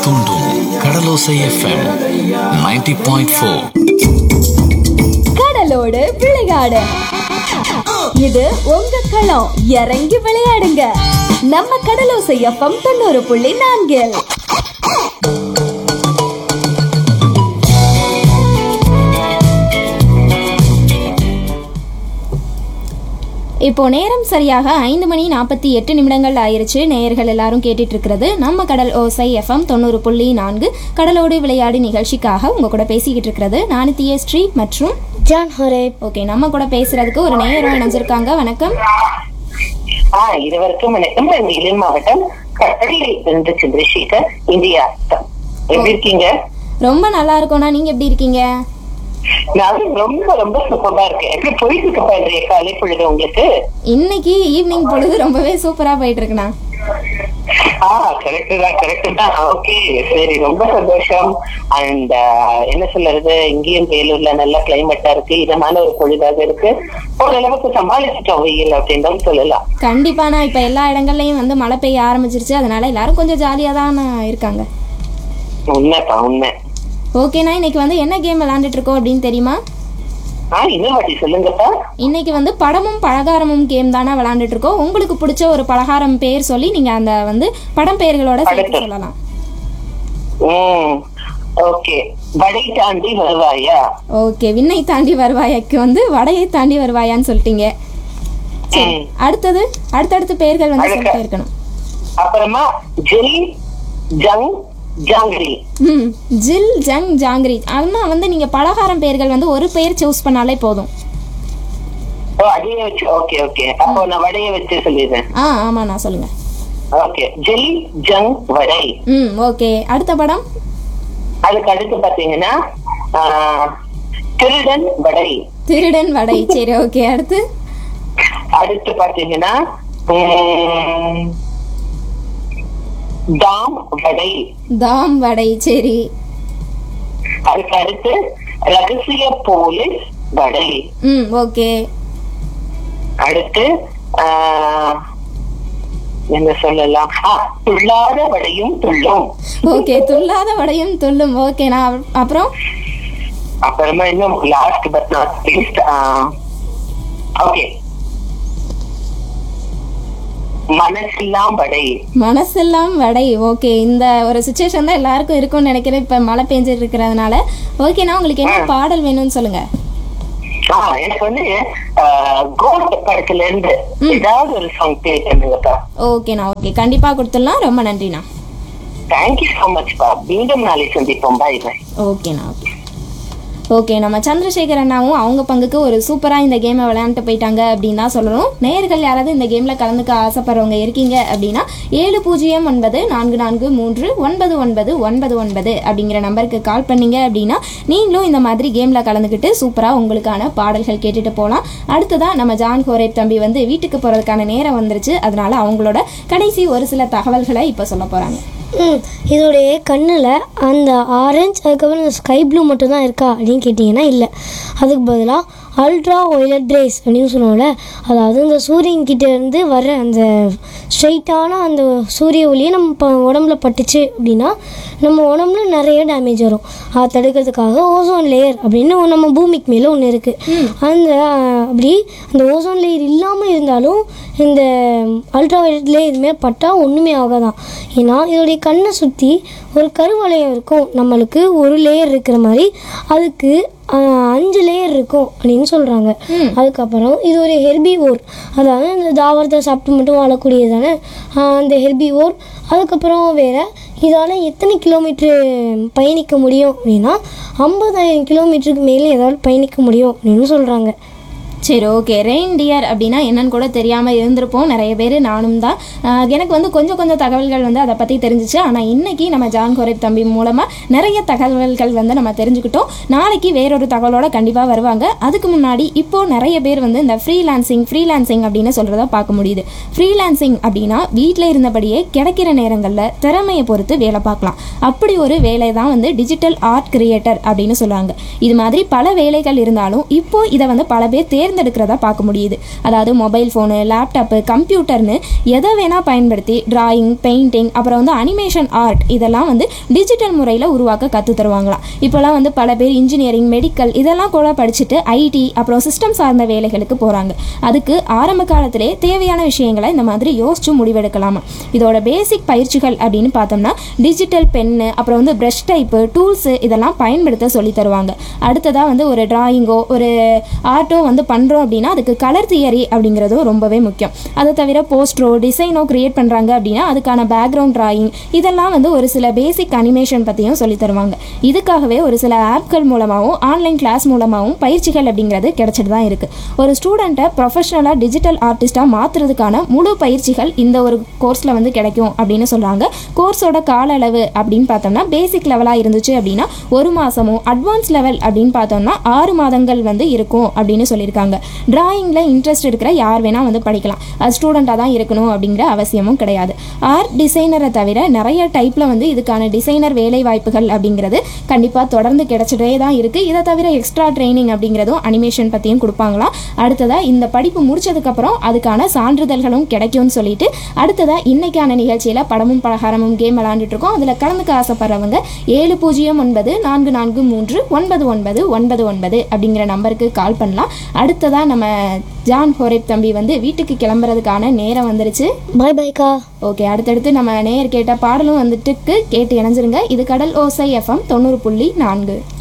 தூண்டும் கடலோசை FM 90.4 point four கடலோடு விளையாடு இது உங்க களம் இறங்கி விளையாடுங்க நம்ம கடலோசை எஃப்எம் தொண்ணூறு புள்ளி நான்கில் இப்போ நேரம் சரியாக ஐந்து மணி நாற்பத்தி எட்டு நிமிடங்கள் ஆயிருச்சு நேயர்கள் எல்லாரும் கேட்டுட்டு இருக்கிறது நம்ம கடல் ஓசை எஃப்எம் தொண்ணூறு புள்ளி நான்கு கடலோடு விளையாடு நிகழ்ச்சிக்காக உங்க கூட பேசிக்கிட்டு இருக்கிறது நானித்திய ஸ்ரீ மற்றும் ஜான் ஹொரே ஓகே நம்ம கூட பேசுறதுக்கு ஒரு நேயரும் இணைஞ்சிருக்காங்க வணக்கம் ஆ இருவருக்கும் வணக்கம் நான் நீலன் மாவட்டம் கட்டளையில் இருந்து சந்திரசேகர் இந்தியா எப்படி இருக்கீங்க ரொம்ப நல்லா இருக்கோண்ணா நீங்க எப்படி இருக்கீங்க நானும் ரொம்ப ரொம்ப சூப்பரா இருக்கேன் எப்படி போயிட்டு இருக்கப்பா இன்றைய காலை பொழுது உங்களுக்கு இன்னைக்கு ஈவினிங் பொழுது ரொம்பவே சூப்பரா போயிட்டு இருக்குண்ணா ஆ கரெக்ட் தான் கரெக்ட் தான் ஓகே சரி ரொம்ப சந்தோஷம் அண்ட் என்ன சொல்றது இங்கேயும் வேலூர்ல நல்ல கிளைமேட்டா இருக்கு இதமான ஒரு பொழுதாக இருக்கு ஓரளவுக்கு சமாளிச்சிட்டோம் வெயில் அப்படின்னு தான் சொல்லலாம் கண்டிப்பாண்ணா இப்ப எல்லா இடங்கள்லயும் வந்து மழை பெய்ய ஆரம்பிச்சிருச்சு அதனால எல்லாரும் கொஞ்சம் ஜாலியா தான் இருக்காங்க உண்மைப்பா உண்மை ஓகேண்ணா இன்னைக்கு வந்து என்ன கேம் விளையாண்டுட்டு இருக்கோம் அப்படின்னு தெரியுமா ஆ இன்னும் வாட்டி சொல்லுங்கப்பா இன்னைக்கு வந்து படமும் பலகாரமும் கேம் தானே விளையாண்டுட்டு இருக்கோம் உங்களுக்கு பிடிச்ச ஒரு பலகாரம் பேர் சொல்லி நீங்க அந்த வந்து படம் பெயர்களோட சேர்த்து அடுத்து. சொல்லலாம் ம் ஓகே வடை தாண்டி வருவாயா ஓகே விண்ணை தாண்டி வருவாயாக்கு வந்து வடையை தாண்டி வருவாயான்னு சொல்லிட்டீங்க சரி ம். அடுத்தது அடுத்தடுத்த பெயர்கள் வந்து அடுத்த. சொல்லிட்டே இருக்கணும் அப்புறமா ஜெல் ஜங் ஜாங்கிரி ம் ஜில் ஜங் ஜாங்கிரி ஆனால் வந்து நீங்க பலகாரம் பெயர்கள் வந்து ஒரு பெயர் சூஸ் பண்ணாலே போதும் ஓ அதையே வச்சு ஓகே ஓகே அப்போ நான் வடையை வச்சு சொல்லிடுறேன் ஆ ஆமா நான் சொல்லுங்க ஓகே ஜெல் ஜங் வடை ம் ஓகே அடுத்த படம் அதுக்கு அடுத்து பாத்தீங்கன்னா ஆ, திருடன் வடை திருடன் வடை சரி ஓகே அடுத்து அடுத்து பாத்தீங்கன்னா ம், தாம் வடை தாம் வடை சரி அதுக்கு அடுத்து ரகசிய போலீஸ் வடை ம் ஓகே அடுத்து ஆஹ், என்ன சொல்லலாம் ஆ, துள்ளாத வடையும் துள்ளும் ஓகே துள்ளாத வடையும் துள்ளும் ஓகே நான் அப்புறம் அப்புறமா இன்னும் last but not least okay மனசெல்லாம் வடை மனசெல்லாம் வடை ஓகே இந்த ஒரு சுச்சுவேஷன் தான் எல்லாருக்கும் இருக்கும்னு நினைக்கிறேன் இப்போ மழை பெஞ்சிட்டு இருக்கிறதுனால ஓகேண்ணா உங்களுக்கு என்ன பாடல் வேணும்னு சொல்லுங்க ஆ எனக்கு வந்து கோல்ட் படத்துல இருந்து ஏதாவது ஒரு சாங் ப்ளே பண்ணுங்கப்பா ஓகேண்ணா ஓகே கண்டிப்பாக கொடுத்துடலாம் ரொம்ப நன்றிண்ணா தேங்க்யூ ஸோ மச் பா மீண்டும் நாளை சந்திப்போம் பாய் பாய் ஓகேண்ணா ஓகே ஓகே நம்ம சந்திரசேகர் அண்ணாவும் அவங்க பங்குக்கு ஒரு சூப்பராக இந்த கேமை விளையாண்டுட்டு போயிட்டாங்க அப்படின்னு தான் சொல்லணும் நேயர்கள் யாராவது இந்த கேமில் கலந்துக்க ஆசைப்படுறவங்க இருக்கீங்க அப்படின்னா ஏழு பூஜ்ஜியம் ஒன்பது நான்கு நான்கு மூன்று ஒன்பது ஒன்பது ஒன்பது ஒன்பது அப்படிங்கிற நம்பருக்கு கால் பண்ணீங்க அப்படின்னா நீங்களும் இந்த மாதிரி கேமில் கலந்துக்கிட்டு சூப்பராக உங்களுக்கான பாடல்கள் கேட்டுட்டு போகலாம் அடுத்ததாக நம்ம ஜான் ஹோரேப் தம்பி வந்து வீட்டுக்கு போகிறதுக்கான நேரம் வந்துருச்சு அதனால அவங்களோட கடைசி ஒரு சில தகவல்களை இப்போ சொல்ல போகிறாங்க ம் இதோடைய கண்ணில் அந்த ஆரஞ்சு அதுக்கப்புறம் இந்த ஸ்கை ப்ளூ மட்டும் தான் இருக்கா அப்படின்னு கேட்டிங்கன்னா இல்லை அதுக்கு பதிலாக அல்ட்ரா ஒய்லட் ரேஸ் அப்படின்னு சொல்லுவோம்ல அதாவது இந்த சூரியன் கிட்ட இருந்து வர அந்த ஸ்ட்ரைட்டான அந்த சூரிய ஒளியை நம்ம இப்போ உடம்புல பட்டுச்சு அப்படின்னா நம்ம உடம்புல நிறைய டேமேஜ் வரும் அதை தடுக்கிறதுக்காக ஓசோன் லேயர் அப்படின்னு நம்ம பூமிக்கு மேலே ஒன்று இருக்குது அந்த அஹ், அப்படி அந்த ஓசோன் லேயர் இல்லாமல் இருந்தாலும் இந்த அல்ட்ரா வயலட் லேயர் இதுமாரி பட்டால் ஒன்றுமே ஆகாதான் ஏன்னா இதோடைய கண்ணை சுற்றி ஒரு கருவளையம் இருக்கும் நம்மளுக்கு ஒரு லேயர் இருக்கிற மாதிரி அதுக்கு ஆஹ், அஞ்சு லேயர் இருக்கும் அப்படின்னு சொல்கிறாங்க அதுக்கப்புறம் இது ஒரு ஹெர்பிவோர் அதாவது இந்த தாவரத்தை சாப்பிட்டு மட்டும் வாழக்கூடியது தானே அந்த ஹெர்பிவோர் அதுக்கப்புறம் வேறு இதால் எத்தனை கிலோமீட்ரு பயணிக்க முடியும் அப்படின்னா ஐம்பதாயிரம் கிலோமீட்டருக்கு மேலே ஏதாவது பயணிக்க முடியும் அப்படின்னு சொல்கிறாங்க சரி ஓகே ரெயின் டியர் அப்படின்னா என்னன்னு கூட தெரியாமல் இருந்திருப்போம் நிறைய பேர் நானும் தான் ஆஹ் எனக்கு வந்து கொஞ்சம் கொஞ்சம் தகவல்கள் வந்து அதை பற்றி தெரிஞ்சிச்சு ஆனால் இன்னைக்கு நம்ம ஜான் கோரேப் தம்பி மூலமாக நிறைய தகவல்கள் வந்து நம்ம தெரிஞ்சுக்கிட்டோம் நாளைக்கு வேறொரு தகவலோட கண்டிப்பாக வருவாங்க அதுக்கு முன்னாடி இப்போ நிறைய பேர் வந்து இந்த ஃப்ரீலான்சிங் ஃப்ரீலான்சிங் அப்படின்னு சொல்கிறத பார்க்க முடியுது ஃப்ரீலான்சிங் அப்படின்னா வீட்டில் இருந்தபடியே கிடைக்கிற நேரங்களில் திறமையை பொறுத்து வேலை பார்க்கலாம் அப்படி ஒரு வேலை தான் வந்து டிஜிட்டல் ஆர்ட் கிரியேட்டர் அப்படின்னு சொல்லுவாங்க இது மாதிரி பல வேலைகள் இருந்தாலும் இப்போ இதை வந்து பல பேர் தேர்ந்து தேர்ந்தெடுக்கிறதா பார்க்க முடியுது அதாவது மொபைல் ஃபோனு லேப்டாப்பு கம்ப்யூட்டர்னு எதை வேணால் பயன்படுத்தி டிராயிங் பெயிண்டிங் அப்புறம் வந்து அனிமேஷன் ஆர்ட் இதெல்லாம் வந்து டிஜிட்டல் முறையில் உருவாக்க கற்று தருவாங்களாம் இப்போலாம் வந்து பல பேர் இன்ஜினியரிங் மெடிக்கல் இதெல்லாம் கூட படிச்சுட்டு ஐடி அப்புறம் சிஸ்டம் சார்ந்த வேலைகளுக்கு போகிறாங்க அதுக்கு ஆரம்ப காலத்திலே தேவையான விஷயங்களை இந்த மாதிரி யோசிச்சு முடிவெடுக்கலாமா இதோட பேசிக் பயிற்சிகள் அப்படின்னு பார்த்தோம்னா டிஜிட்டல் பென்னு அப்புறம் வந்து ப்ரஷ் டைப்பு டூல்ஸு இதெல்லாம் பயன்படுத்த சொல்லி தருவாங்க அடுத்ததாக வந்து ஒரு டிராயிங்கோ ஒரு ஆர்ட்டோ வந்து பண்ணுறோம் அப்படின்னா அதுக்கு கலர் தியரி அப்படிங்கிறதும் ரொம்பவே முக்கியம் அதை தவிர போஸ்டரோ டிசைனோ கிரியேட் பண்ணுறாங்க அப்படின்னா அதுக்கான பேக்ரவுண்ட் டிராயிங் இதெல்லாம் வந்து ஒரு சில பேசிக் அனிமேஷன் பற்றியும் சொல்லி தருவாங்க இதுக்காகவே ஒரு சில ஆப்கள் மூலமாகவும் ஆன்லைன் கிளாஸ் மூலமாகவும் பயிற்சிகள் அப்படிங்கிறது கிடைச்சிட்டு தான் இருக்குது ஒரு ஸ்டூடெண்ட்டை ப்ரொஃபஷனலாக டிஜிட்டல் ஆர்டிஸ்ட்டாக மாற்றுறதுக்கான முழு பயிற்சிகள் இந்த ஒரு கோர்ஸில் வந்து கிடைக்கும் அப்படின்னு சொல்கிறாங்க கோர்ஸோட கால அளவு அப்படின்னு பார்த்தோம்னா பேசிக் லெவலாக இருந்துச்சு அப்படின்னா ஒரு மாதமும் அட்வான்ஸ் லெவல் அப்படின்னு பார்த்தோம்னா ஆறு மாதங்கள் வந்து இருக்கும் அப்படின்னு சொல்லியிருக்காங்க டிராயிங்கில் இன்ட்ரெஸ்ட் இருக்கிற யார் வேணால் வந்து படிக்கலாம் அது ஸ்டூடெண்ட்டாக தான் இருக்கணும் அப்படிங்கிற அவசியமும் கிடையாது ஆர்ட் டிசைனரை தவிர நிறைய டைப்பில் வந்து இதுக்கான டிசைனர் வேலை வாய்ப்புகள் அப்படிங்கிறது கண்டிப்பாக தொடர்ந்து கிடைச்சிட்டே தான் இருக்குது இதை தவிர எக்ஸ்ட்ரா ட்ரைனிங் அப்படிங்கிறதும் அனிமேஷன் பற்றியும் கொடுப்பாங்களாம் அடுத்ததாக இந்த படிப்பு முடிச்சதுக்கப்புறம் அதுக்கான சான்றிதழ்களும் கிடைக்கும்னு சொல்லிட்டு அடுத்ததாக இன்னைக்கான நிகழ்ச்சியில் படமும் பலகாரமும் கேம் விளாண்டுட்டு இருக்கோம் அதில் கலந்துக்க ஆசைப்படுறவங்க ஏழு பூஜ்ஜியம் ஒன்பது நான்கு நான்கு மூன்று ஒன்பது ஒன்பது ஒன்பது ஒன்பது அப்படிங்கிற நம்பருக்கு கால் பண்ணலாம் அடுத்ததாக நம்ம ஜான் ஹோரேப் தம்பி வந்து வீட்டுக்கு கிளம்புறதுக்கான நேரம் வந்துருச்சு பாய் பாய்க்கா ஓகே அடுத்தடுத்து நம்ம நேயர் கேட்ட பாடலும் வந்துட்டு கேட்டு இணைஞ்சிருங்க இது கடல் ஓசை எஃப்எம் தொண்ணூறு புள்ளி நான்கு